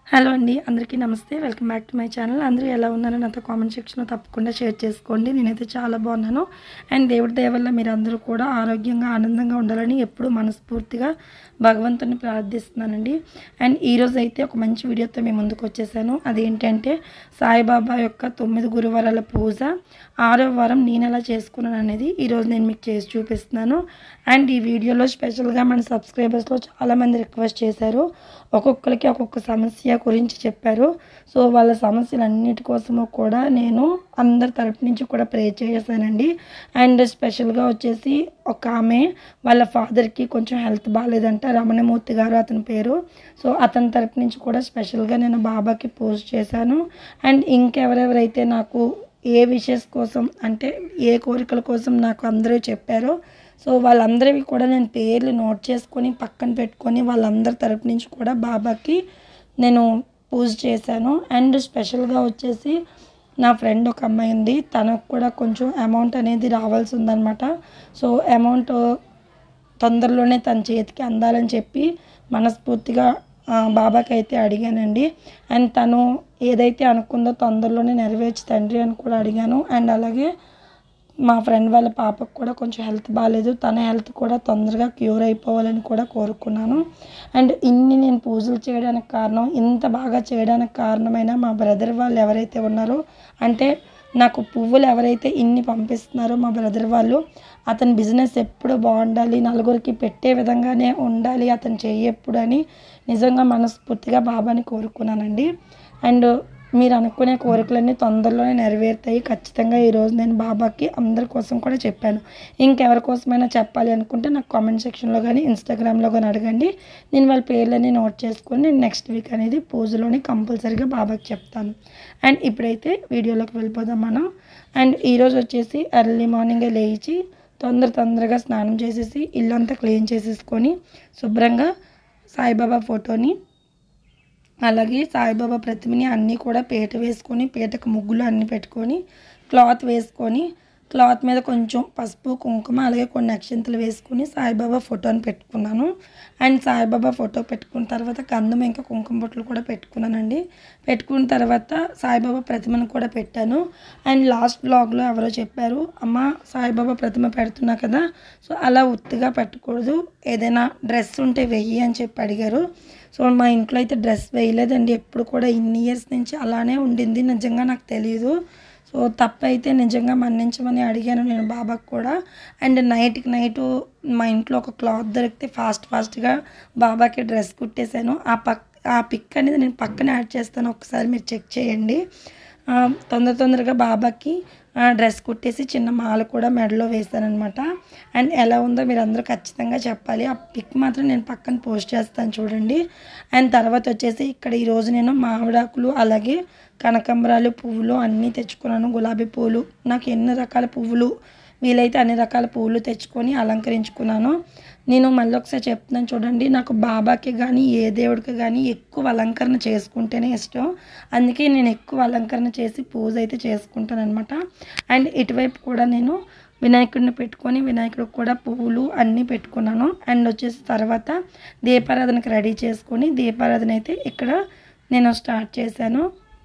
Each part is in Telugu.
హలో అండి అందరికీ నమస్తే welcome back to my channel అందరూ ఎలా ఉన్నారో నాతో కామెంట్ సెక్షన్లో తప్పకుండా షేర్ చేసుకోండి నేనైతే చాలా బాగున్నాను అండ్ దేవుడి దయ వల్ల మీరు అందరూ కూడా ఆరోగ్యంగా ఆనందంగా ఉండాలని ఎప్పుడూ మనస్ఫూర్తిగా భగవంతుని ప్రార్థిస్తున్నానండి అండ్ ఈరోజు అయితే ఒక మంచి వీడియోతో మేము ముందుకు వచ్చేసాను అదేంటంటే సాయిబాబా యొక్క తొమ్మిది గురువారాల పూజ ఆరో వారం నేను ఎలా చేసుకున్నాను అనేది ఈరోజు నేను మీకు చేసి చూపిస్తున్నాను అండ్ ఈ వీడియోలో స్పెషల్గా మన సబ్స్క్రైబర్స్లో చాలామంది రిక్వెస్ట్ చేశారు ఒక్కొక్కరికి ఒక్కొక్క సమస్య గురించి చెప్పారు సో వాళ్ళ సమస్యలన్నిటి కోసము కూడా నేను అందరి తరపు నుంచి కూడా ప్రే చేశానండి అండ్ స్పెషల్గా వచ్చేసి ఒక ఆమె వాళ్ళ ఫాదర్కి కొంచెం హెల్త్ బాగాలేదంట రమణమూర్తి గారు అతని పేరు సో అతని తరపు నుంచి కూడా స్పెషల్గా నేను బాబాకి పోస్ట్ చేశాను అండ్ ఇంకెవరెవరైతే నాకు ఏ విషెస్ కోసం అంటే ఏ కోరికల కోసం నాకు అందరూ చెప్పారో సో వాళ్ళందరివి కూడా నేను పేర్లు నోట్ చేసుకొని పక్కన పెట్టుకొని వాళ్ళందరి తరపు నుంచి కూడా బాబాకి నేను పూజ చేశాను అండ్ స్పెషల్గా వచ్చేసి నా ఫ్రెండ్ ఒక అమ్మాయి ఉంది తనకు కూడా కొంచెం అమౌంట్ అనేది రావాల్సి ఉందన్నమాట సో అమౌంట్ తొందరలోనే తన చేతికి అందాలని చెప్పి మనస్ఫూర్తిగా ఆ, బాబాకి అయితే అడిగానండి అండ్ తను ఏదైతే అనుకుందో తొందరలోనే నెరవేర్చి తండ్రి అని కూడా అడిగాను అండ్ అలాగే మా ఫ్రెండ్ వాళ్ళ పాపకు కూడా కొంచెం హెల్త్ బాగాలేదు తన హెల్త్ కూడా తొందరగా క్యూర్ అయిపోవాలని కూడా కోరుకున్నాను అండ్ ఇన్ని నేను పూజలు చేయడానికి కారణం ఇంత బాగా చేయడానికి కారణమైన మా బ్రదర్ వాళ్ళు ఎవరైతే ఉన్నారో అంటే నాకు పువ్వులు ఎవరైతే ఇన్ని పంపిస్తున్నారో మా బ్రదర్ వాళ్ళు అతని బిజినెస్ ఎప్పుడు బాగుండాలి నలుగురికి పెట్టే విధంగానే ఉండాలి అతను చెయ్యెప్పుడు అని నిజంగా మనస్ఫూర్తిగా బాబాని కోరుకున్నానండి అండ్ మీరు అనుకునే కోరికలన్నీ తొందరలోనే నెరవేరుతాయి ఖచ్చితంగా ఈరోజు నేను బాబాకి అందరి కోసం కూడా చెప్పాను ఇంకెవరి కోసమైనా చెప్పాలి అనుకుంటే నాకు కామెంట్ సెక్షన్లో కానీ ఇన్స్టాగ్రామ్లో కానీ అడగండి నేను వాళ్ళ పేర్లన్నీ నోట్ చేసుకొని నేను నెక్స్ట్ వీక్ అనేది పూజలోని కంపల్సరీగా బాబాకి చెప్తాను అండ్ ఇప్పుడైతే వీడియోలోకి వెళ్ళిపోదాం మనం అండ్ ఈరోజు వచ్చేసి ఎర్లీ మార్నింగే లేచి తొందర తొందరగా స్నానం చేసేసి ఇల్లంతా క్లీన్ చేసేసుకొని శుభ్రంగా సాయిబాబా ఫోటోని అలాగే సాయిబాబా ప్రతిమని అన్నీ కూడా పీట వేసుకొని పీటకు ముగ్గులు అన్నీ పెట్టుకొని క్లాత్ వేసుకొని క్లాత్ మీద కొంచెం పసుపు కుంకుమ అలాగే కొన్ని అక్షంతలు వేసుకొని సాయిబాబా ఫోటోని పెట్టుకున్నాను అండ్ సాయిబాబా ఫోటో పెట్టుకున్న తర్వాత గంధం ఇంకా కుంకుమ బొట్లు కూడా పెట్టుకున్నానండి పెట్టుకున్న తర్వాత సాయిబాబా ప్రతిమను కూడా పెట్టాను అండ్ లాస్ట్ బ్లాగ్లో ఎవరో చెప్పారు అమ్మ సాయిబాబా ప్రతిమ పెడుతున్నా కదా సో అలా ఉత్తిగా పెట్టకూడదు ఏదైనా డ్రెస్ ఉంటే వెయ్యి అని చెప్పి అడిగారు సో మా ఇంట్లో అయితే డ్రెస్ వేయలేదండి ఎప్పుడు కూడా ఇన్ని ఇయర్స్ నుంచి అలానే ఉండింది నిజంగా నాకు తెలియదు సో తప్పైతే నిజంగా మన్నించమని అడిగాను నేను బాబాకు కూడా అండ్ నైట్కి నైట్ మా ఇంట్లో ఒక క్లాత్ దొరికితే ఫాస్ట్ ఫాస్ట్గా బాబాకి డ్రెస్ కుట్టేశాను ఆ పక్ ఆ పిక్ అనేది నేను పక్కన యాడ్ చేస్తాను ఒకసారి మీరు చెక్ చేయండి ఆ, తొందర తొందరగా బాబాకి ఆ, డ్రెస్ కుట్టేసి చిన్న మాల కూడా మెడలో వేశానమాట అండ్ ఎలా ఉందో మీరు అందరూ ఖచ్చితంగా చెప్పాలి ఆ పిక్ మాత్రం నేను పక్కన పోస్ట్ చేస్తాను చూడండి అండ్ తర్వాత వచ్చేసి ఇక్కడ ఈరోజు నేను మామిడాకులు అలాగే కనకంబరాలు పువ్వులు అన్నీ తెచ్చుకున్నాను గులాబీ పువ్వులు నాకు ఎన్ని రకాల పువ్వులు వీలైతే అన్ని రకాల పువ్వులు తెచ్చుకొని అలంకరించుకున్నాను నేను మళ్ళీ ఒకసారి చెప్తున్నాను చూడండి నాకు బాబాకి కానీ ఏ దేవుడికి కానీ ఎక్కువ అలంకరణ చేసుకుంటేనే ఇష్టం అందుకే నేను ఎక్కువ అలంకరణ చేసి పూజ అయితే చేసుకుంటాను అనమాట అండ్ ఇటువైపు కూడా నేను వినాయకుడిని పెట్టుకొని వినాయకుడికి కూడా పువ్వులు అన్నీ పెట్టుకున్నాను అండ్ వచ్చేసి తర్వాత దీపారాధనకి రెడీ చేసుకొని దీపారాధన అయితే ఇక్కడ నేను స్టార్ట్ చేశాను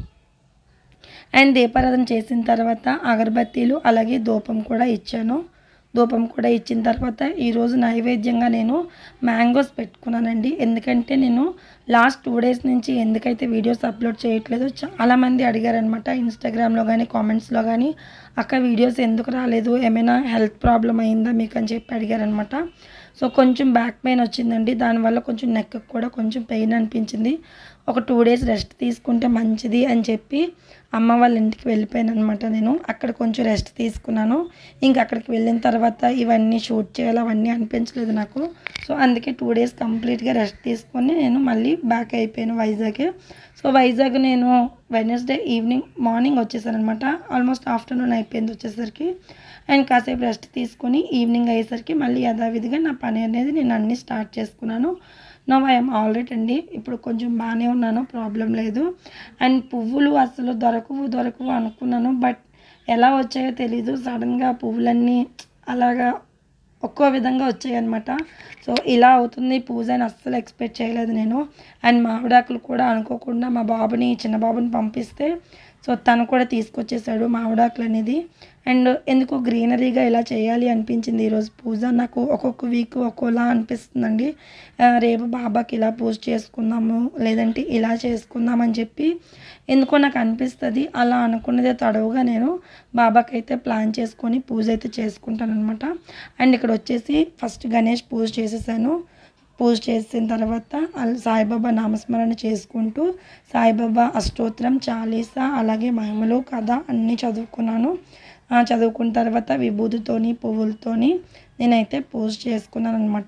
అండ్ దీపారాధన చేసిన తర్వాత అగరబత్తీలు అలాగే ధూపం కూడా ఇచ్చాను ధూపం కూడా ఇచ్చిన తర్వాత ఈరోజు నైవేద్యంగా నేను మ్యాంగోస్ పెట్టుకున్నానండి ఎందుకంటే నేను లాస్ట్ టూ డేస్ నుంచి ఎందుకైతే వీడియోస్ అప్లోడ్ చేయట్లేదు చాలామంది అడిగారనమాట ఇన్స్టాగ్రామ్లో కానీ కామెంట్స్లో కానీ అక్క వీడియోస్ ఎందుకు రాలేదు ఏమైనా హెల్త్ ప్రాబ్లం అయిందా మీకు అని చెప్పి అడిగారనమాట సో కొంచెం బ్యాక్ పెయిన్ వచ్చిందండి దానివల్ల కొంచెం నెక్ కూడా కొంచెం పెయిన్ అనిపించింది ఒక టూ డేస్ రెస్ట్ తీసుకుంటే మంచిది అని చెప్పి అమ్మ వాళ్ళ ఇంటికి వెళ్ళిపోయాను అనమాట నేను అక్కడ కొంచెం రెస్ట్ తీసుకున్నాను ఇంకా అక్కడికి వెళ్ళిన తర్వాత ఇవన్నీ షూట్ చేయాలి అవన్నీ అనిపించలేదు నాకు సో అందుకే టూ డేస్ కంప్లీట్గా రెస్ట్ తీసుకొని నేను మళ్ళీ బ్యాక్ అయిపోయాను వైజాగ్ సో వైజాగ్ నేను వెనస్డే ఈవినింగ్ మార్నింగ్ వచ్చేసాను అనమాట ఆల్మోస్ట్ ఆఫ్టర్నూన్ అయిపోయింది వచ్చేసరికి అండ్ కాసేపు రెస్ట్ తీసుకొని ఈవినింగ్ అయ్యేసరికి మళ్ళీ యథావిధిగా నా పని అనేది నేను అన్నీ స్టార్ట్ చేసుకున్నాను నో ఐఎమ్ ఆల్రెడీ అండి ఇప్పుడు కొంచెం బాగానే ఉన్నాను ప్రాబ్లం లేదు అండ్ పువ్వులు అసలు దొరకవు దొరకవు అనుకున్నాను బట్ ఎలా వచ్చాయో తెలీదు సడన్గా పువ్వులన్నీ అలాగా ఒక్కో విధంగా వచ్చాయి అనమాట సో ఇలా అవుతుంది పూజ అని అస్సలు ఎక్స్పెక్ట్ చేయలేదు నేను అండ్ మామిడాకులు కూడా అనుకోకుండా మా బాబుని చిన్న బాబుని పంపిస్తే సో తను కూడా తీసుకొచ్చేసాడు మామిడాకులు అనేది అండ్ ఎందుకో గ్రీనరీగా ఇలా చేయాలి అనిపించింది ఈరోజు పూజ నాకు ఒక్కొక్క వీక్ ఒక్కోలా అనిపిస్తుందండి ఆ, రేపు బాబాకి ఇలా పూజ చేసుకుందాము లేదంటే ఇలా చేసుకుందాం అని చెప్పి ఎందుకో నాకు అనిపిస్తుంది అలా అనుకున్నదే తడవుగా నేను బాబాకి అయితే ప్లాన్ చేసుకొని పూజ అయితే చేసుకుంటాను అనమాట అండ్ ఇక్కడ వచ్చేసి ఫస్ట్ గణేష్ పూజ చేసేసాను పూజ చేసిన తర్వాత అల్- సాయిబాబా నామస్మరణ చేసుకుంటూ సాయిబాబా అష్టోత్తరం చాలీసా అలాగే మహిమలు కథ అన్నీ చదువుకున్నాను ఆ, చదువుకున్న తర్వాత విభూతితోని పువ్వులతోని నేనైతే పూజ చేసుకున్నాను అనమాట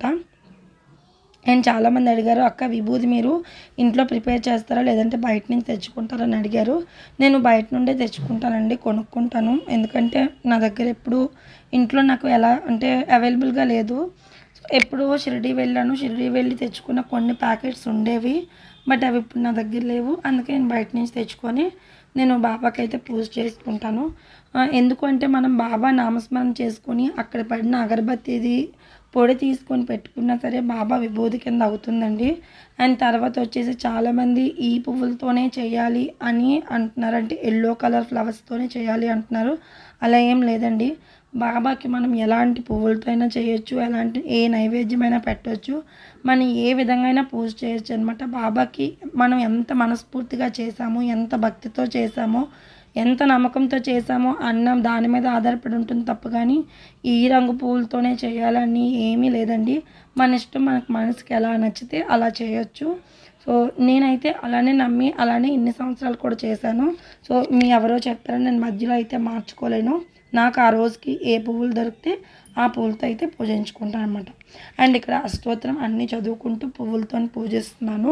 అండ్ చాలామంది అడిగారు అక్క విభూది మీరు ఇంట్లో ప్రిపేర్ చేస్తారా లేదంటే బయట నుంచి తెచ్చుకుంటారా అని అడిగారు నేను బయట నుండే తెచ్చుకుంటానండి కొనుక్కుంటాను ఎందుకంటే నా దగ్గర ఎప్పుడు ఇంట్లో నాకు ఎలా అంటే అవైలబుల్గా లేదు ఎప్పుడో షిరిడి వెళ్ళాను షిరిడి వెళ్ళి తెచ్చుకున్న కొన్ని ప్యాకెట్స్ ఉండేవి బట్ అవి ఇప్పుడు నా దగ్గర లేవు అందుకే నేను బయట నుంచి తెచ్చుకొని నేను బాబాకి అయితే పూజ చేసుకుంటాను ఆ, ఎందుకంటే మనం బాబా నామస్మరణ చేసుకొని అక్కడ పడిన అగరబత్తిది పొడి తీసుకొని పెట్టుకున్నా సరే బాబా విభూతి కింద అవుతుందండి అండ్ తర్వాత వచ్చేసి చాలామంది ఈ పువ్వులతోనే చేయాలి అని అంటున్నారు అంటే ఎల్లో కలర్ ఫ్లవర్స్తోనే చేయాలి అంటున్నారు అలా ఏం లేదండి బాబాకి మనం ఎలాంటి పువ్వులతో అయినా చేయొచ్చు ఎలాంటి ఏ నైవేద్యమైనా పెట్టొచ్చు మనం ఏ విధంగా అయినా పూజ చేయొచ్చు అనమాట బాబాకి మనం ఎంత మనస్ఫూర్తిగా చేసామో ఎంత భక్తితో చేసామో ఎంత నమ్మకంతో చేసామో అన్నం దాని మీద ఆధారపడి ఉంటుంది తప్ప కానీ ఈ రంగు పువ్వులతోనే చేయాలని ఏమీ లేదండి మన ఇష్టం మనకు మనసుకి ఎలా నచ్చితే అలా చేయొచ్చు సో నేనైతే అలానే నమ్మి అలానే ఇన్ని సంవత్సరాలు కూడా చేశాను సో మీ ఎవరో చెప్పారని నేను మధ్యలో అయితే మార్చుకోలేను నాకు ఆ రోజుకి ఏ పువ్వులు దొరికితే ఆ పువ్వులతో అయితే పూజించుకుంటాను అనమాట అండ్ ఇక్కడ అష్టోత్తరం అన్నీ చదువుకుంటూ పువ్వులతో పూజిస్తున్నాను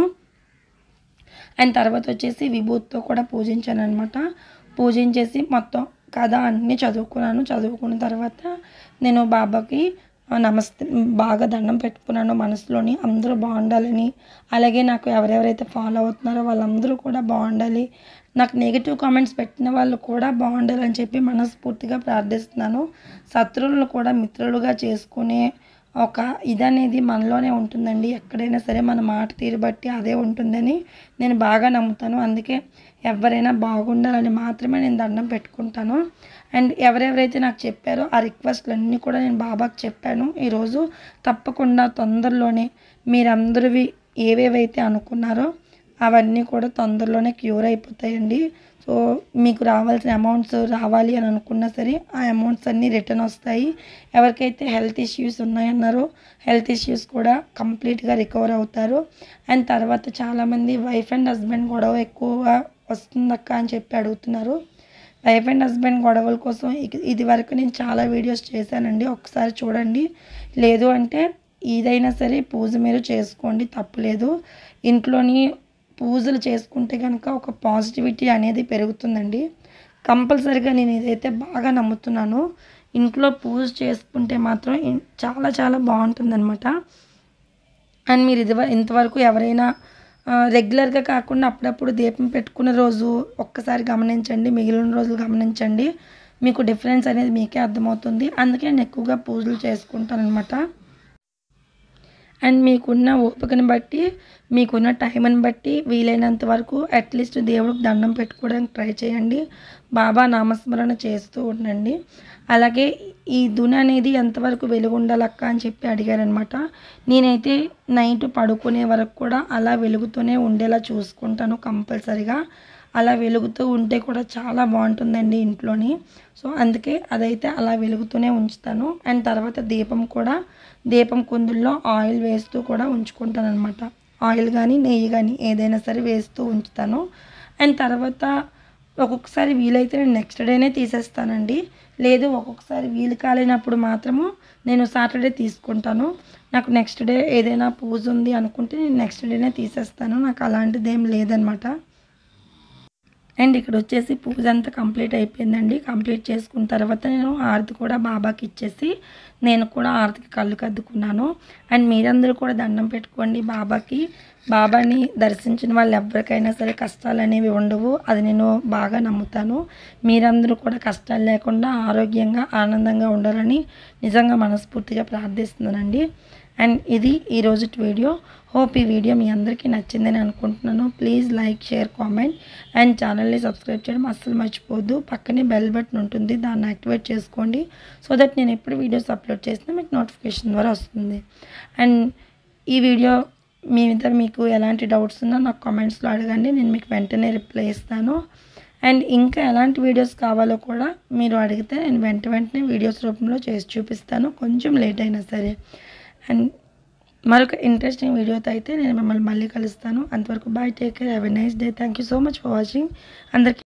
అండ్ తర్వాత వచ్చేసి విభూతితో కూడా పూజించాను అనమాట పూజించేసి మొత్తం కథ అన్నీ చదువుకున్నాను చదువుకున్న తర్వాత నేను బాబాకి ఆ, నమస్తే బాగా దండం పెట్టుకున్నాను మనసులోని అందరూ బాగుండాలని అలాగే నాకు ఎవరెవరైతే ఫాలో అవుతున్నారో వాళ్ళందరూ కూడా బాగుండాలి నాకు నెగిటివ్ కామెంట్స్ పెట్టిన వాళ్ళు కూడా బాగుండాలని చెప్పి మనస్ఫూర్తిగా ప్రార్థిస్తున్నాను శత్రువులను కూడా మిత్రులుగా చేసుకునే ఒక ఇదనేది మనలోనే ఉంటుందండి ఎక్కడైనా సరే మన మాట తీరు బట్టి అదే ఉంటుందని నేను బాగా నమ్ముతాను అందుకే ఎవరైనా బాగుండాలని మాత్రమే నేను దండం పెట్టుకుంటాను అండ్ ఎవరెవరైతే నాకు చెప్పారో ఆ రిక్వెస్ట్లు అన్నీ కూడా నేను బాబాకి చెప్పాను ఈరోజు తప్పకుండా తొందరలోనే మీరందరివి ఏవేవైతే అనుకున్నారో అవన్నీ కూడా తొందరలోనే క్యూర్ అయిపోతాయండి సో మీకు రావాల్సిన అమౌంట్స్ రావాలి అని అనుకున్నా సరే ఆ అమౌంట్స్ అన్నీ రిటర్న్ వస్తాయి ఎవరికైతే హెల్త్ ఇష్యూస్ ఉన్నాయన్నారో హెల్త్ ఇష్యూస్ కూడా కంప్లీట్గా రికవర్ అవుతారు అండ్ తర్వాత చాలామంది వైఫ్ అండ్ హస్బెండ్ గొడవ ఎక్కువగా వస్తుందక్క అని చెప్పి అడుగుతున్నారు వైఫ్ అండ్ హస్బెండ్ గొడవల కోసం ఇక- ఇది వరకు నేను చాలా వీడియోస్ చేశానండి ఒకసారి చూడండి లేదు అంటే ఏదైనా సరే పూజ మీరు చేసుకోండి తప్పులేదు ఇంట్లోని పూజలు చేసుకుంటే కనుక ఒక పాజిటివిటీ అనేది పెరుగుతుందండి కంపల్సరిగా నేను ఇదైతే బాగా నమ్ముతున్నాను ఇంట్లో పూజ చేసుకుంటే మాత్రం ఇన్- చాలా చాలా బాగుంటుందన్నమాట అండ్ మీరు ఇది ఇంతవరకు ఎవరైనా ఆ, రెగ్యులర్గా కాకుండా అప్పుడప్పుడు దీపం పెట్టుకున్న రోజు ఒక్కసారి గమనించండి మిగిలిన రోజులు గమనించండి మీకు డిఫరెన్స్ అనేది మీకే అర్థమవుతుంది అందుకే నేను ఎక్కువగా పూజలు చేసుకుంటాను అనమాట అండ్ మీకున్న ఓపికని బట్టి మీకున్న టైంని బట్టి వీలైనంత వరకు అట్లీస్ట్ దేవుడికి దండం పెట్టుకోవడానికి ట్రై చేయండి బాబా నామస్మరణ చేస్తూ ఉండండి అలాగే ఈ దుని అనేది ఎంతవరకు వెలుగు ఉండాలక్క అని చెప్పి అడిగారనమాట నేనైతే నైట్ పడుకునే వరకు కూడా అలా వెలుగుతూనే ఉండేలా చూసుకుంటాను కంపల్సరిగా అలా వెలుగుతూ ఉంటే కూడా చాలా బాగుంటుందండి ఇంట్లోని సో అందుకే అదైతే అలా వెలుగుతూనే ఉంచుతాను అండ్ తర్వాత దీపం కూడా దీపం కుందుల్లో ఆయిల్ వేస్తూ కూడా ఉంచుకుంటాను అనమాట ఆయిల్ కానీ నెయ్యి కానీ ఏదైనా సరే వేస్తూ ఉంచుతాను అండ్ తర్వాత ఒక్కొక్కసారి వీలైతే నేను నెక్స్ట్ డేనే తీసేస్తానండి లేదు ఒక్కొక్కసారి వీలు కాలేనప్పుడు మాత్రము నేను సాటర్డే తీసుకుంటాను నాకు నెక్స్ట్ డే ఏదైనా పూజ ఉంది అనుకుంటే నేను నెక్స్ట్ డేనే తీసేస్తాను నాకు అలాంటిది ఏం లేదనమాట అండ్ ఇక్కడ వచ్చేసి పూజ అంతా కంప్లీట్ అయిపోయిందండి కంప్లీట్ చేసుకున్న తర్వాత నేను హారతి కూడా బాబాకి ఇచ్చేసి నేను కూడా హారతికి కళ్ళు కద్దుకున్నాను అండ్ మీరందరూ కూడా దండం పెట్టుకోండి బాబాకి బాబాని దర్శించిన వాళ్ళు ఎవరికైనా సరే కష్టాలు అనేవి ఉండవు అది నేను బాగా నమ్ముతాను మీరందరూ కూడా కష్టాలు లేకుండా ఆరోగ్యంగా ఆనందంగా ఉండాలని నిజంగా మనస్ఫూర్తిగా ప్రార్థిస్తున్నానండి అండ్ ఇది ఈరోజు వీడియో హోప్ ఈ వీడియో మీ అందరికీ నచ్చిందని అనుకుంటున్నాను please like share comment and ఛానల్ని సబ్స్క్రైబ్ చేయడం అస్సలు మర్చిపోద్దు పక్కనే బెల్ బటన్ ఉంటుంది దాన్ని యాక్టివేట్ చేసుకోండి సో దట్ నేను ఎప్పుడు వీడియోస్ అప్లోడ్ చేసినా మీకు నోటిఫికేషన్ ద్వారా వస్తుంది అండ్ ఈ వీడియో మీ మీద మీకు ఎలాంటి డౌట్స్ ఉన్నా నాకు కామెంట్స్లో అడగండి నేను మీకు వెంటనే రిప్లై ఇస్తాను అండ్ ఇంకా ఎలాంటి వీడియోస్ కావాలో కూడా మీరు అడిగితే నేను వెంట వెంటనే వీడియోస్ రూపంలో చేసి చూపిస్తాను కొంచెం లేట్ అయినా సరే అండ్ మరొక ఇంట్రెస్టింగ్ వీడియోతో అయితే నేను మిమ్మల్ని మళ్ళీ కలుస్తాను అంతవరకు bye take care have a nice day thank you so much for watching అందరికీ